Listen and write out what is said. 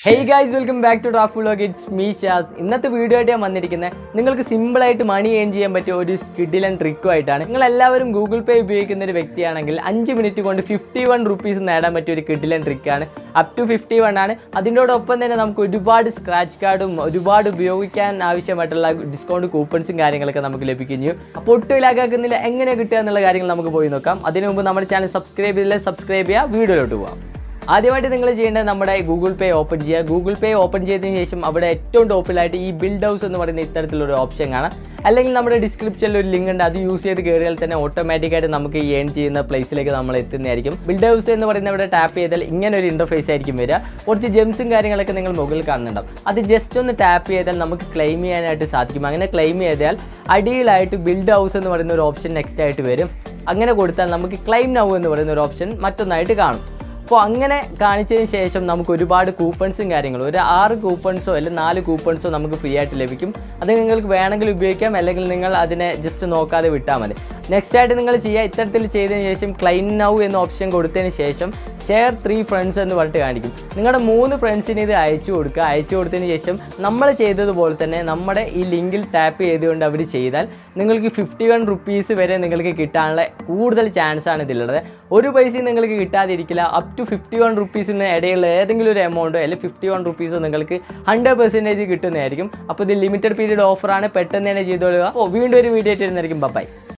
hey guys welcome back to draft vlog it's me Shaz ഇന്നത്തെ video ആയിട്ട് ഞാൻ വന്നിരിക്കുന്നത് നിങ്ങൾക്ക് സിമ്പിൾ ആയിട്ട് മണി ഏൺ ചെയ്യാൻ പറ്റിയ ഒരു സ്കിഡിലൻ ട്രിക്കും ആയിട്ടാണ് നിങ്ങൾ എല്ലാവരും ഗൂഗിൾ പേ ഉപയോഗിക്കുന്ന ഒരു വ്യക്തിയാണെങ്കിൽ അഞ്ച് മിനിറ്റ് കൊണ്ട് ഫിഫ്റ്റി വൺ റുപ്പീസ് നേടാൻ പറ്റിയ ഒരു കിഡിലൻ ട്രിക്കാണ് അപ് ടു ഫിഫ്റ്റി വൺ ആണ് അതിനോടൊപ്പം തന്നെ നമുക്ക് ഒരുപാട് സ്ക്രാച്ച് കാർഡും ഒരുപാട് ഉപയോഗിക്കാൻ ആവശ്യമായിട്ടുള്ള ഡിസ്കൗണ്ട് കൂപ്പൺസും കാര്യങ്ങളൊക്കെ നമുക്ക് ലഭിക്കുകയും ചെയ്യും അപ്പോൾ ഒട്ടും ഇലാക്കാക്കുന്നില്ല എങ്ങനെ കിട്ടുക എന്നുള്ള കാര്യങ്ങൾ നമുക്ക് പോയി നോക്കാം അതിനു മുമ്പ് നമ്മുടെ ചാനൽ സബ്സ്ക്രൈബ് ചെയ്തില്ല സബ്സ്ക്രൈബ് ചെയ്യുക വീഡിയോയിലോട്ട് പോകാം ആദ്യമായിട്ട് നിങ്ങൾ ചെയ്യേണ്ടത് നമ്മുടെ ഗൂഗിൾ പേ ഓപ്പൺ ചെയ്യുക ഗൂഗിൾ പേ ഓപ്പൺ ചെയ്തതിന് ശേഷം അവിടെ ഏറ്റവും ടോപ്പിലായിട്ട് ഈ ബിൽഡ് ഹൗസ് എന്ന് പറയുന്ന ഇത്തരത്തിലൊരു ഓപ്ഷൻ കാണാം അല്ലെങ്കിൽ നമ്മുടെ ഡിസ്ക്രിപ്ഷനിൽ ഒരു ലിങ്ക് ഉണ്ട് അത് യൂസ് ചെയ്ത് കയറിയാൽ തന്നെ ഓട്ടോമാറ്റിക്കായിട്ട് നമുക്ക് ഈ ഏൺ ചെയ്യുന്ന പ്ലേസിലേക്ക് നമ്മൾ എത്തുന്നതായിരിക്കും ബിൽഡ് ഹൗസ് എന്ന് പറയുന്ന ഇവിടെ ടാപ്പ് ചെയ്താൽ ഇങ്ങനെ ഒരു ഇൻ്റർഫേസ് ആയിരിക്കും വരിക കുറച്ച് ജെംസും കാര്യങ്ങളൊക്കെ നിങ്ങൾ മുകളിൽ കാണുന്നുണ്ടാവും അത് ജസ്റ്റ് ഒന്ന് ടാപ്പ് ചെയ്താൽ നമുക്ക് ക്ലെയിം ചെയ്യാനായിട്ട് സാധിക്കും അങ്ങനെ ക്ലെയിം ചെയ്താൽ അടിയിലായിട്ട് ബിൽഡ് ഹൗസ് എന്ന് പറയുന്ന ഒരു ഓപ്ഷൻ നെക്സ്റ്റ് ആയിട്ട് വരും അങ്ങനെ കൊടുത്താൽ നമുക്ക് ക്ലെയിം നൗ എന്ന് പറയുന്ന ഒരു ഓപ്ഷൻ മറ്റൊന്നായിട്ട് കാണും അപ്പോൾ അങ്ങനെ കാണിച്ചതിന് ശേഷം നമുക്ക് ഒരുപാട് കൂപ്പൺസും കാര്യങ്ങളും ഒരു ആറ് കൂപ്പൺസോ അല്ലെങ്കിൽ നാല് കൂപ്പൺസോ നമുക്ക് ഫ്രീ ആയിട്ട് ലഭിക്കും അത് നിങ്ങൾക്ക് വേണമെങ്കിൽ ഉപയോഗിക്കാം അല്ലെങ്കിൽ നിങ്ങൾ അതിനെ ജസ്റ്റ് നോക്കാതെ വിട്ടാൽ മതി നെക്സ്റ്റ് ആയിട്ട് നിങ്ങൾ ചെയ്യുക ഇത്തരത്തിൽ ചെയ്തതിന് ശേഷം ക്ലൈം നൗ എന്ന ഓപ്ഷൻ കൊടുത്തതിന് ശേഷം ഷെയർ ത്രീ ഫ്രണ്ട്സ് എന്ന് പറഞ്ഞിട്ട് കാണിക്കും നിങ്ങളുടെ മൂന്ന് ഫ്രണ്ട്സിന് ഇത് അയച്ചു കൊടുക്കുക അയച്ചു കൊടുത്തതിന് ശേഷം നമ്മൾ ചെയ്തതുപോലെ തന്നെ നമ്മുടെ ഈ ലിങ്കിൽ ടാപ്പ് ചെയ്തുകൊണ്ട് അവർ ചെയ്താൽ നിങ്ങൾക്ക് ഫിഫ്റ്റി വൺ റുപ്പീസ് വരെ നിങ്ങൾക്ക് കിട്ടാനുള്ള കൂടുതൽ ചാൻസ് ആണ് ഇതിലുള്ളത് ഒരു പൈസയും നിങ്ങൾക്ക് കിട്ടാതിരിക്കില്ല അപ് ടു ഫിഫ്റ്റി വൺ റുപ്പീസിന് ഇടയിലുള്ള ഏതെങ്കിലും ഒരു എമൗണ്ടോ അല്ലെങ്കിൽ ഫിഫ്റ്റി വൺ റുപ്പീസോ നിങ്ങൾക്ക് ഹൺഡ്രഡ് പെർസെൻറ്റേജ് കിട്ടുന്നതായിരിക്കും അപ്പോൾ ഇത് ലിമിറ്റഡ് പീരീഡ് ഓഫറാണ് പെട്ടെന്ന് തന്നെ ചെയ്തോളുക അപ്പോൾ വീണ്ടും ഒരു വീഡിയോ ആയിട്ട് വരുന്നതായിരിക്കും ബൈ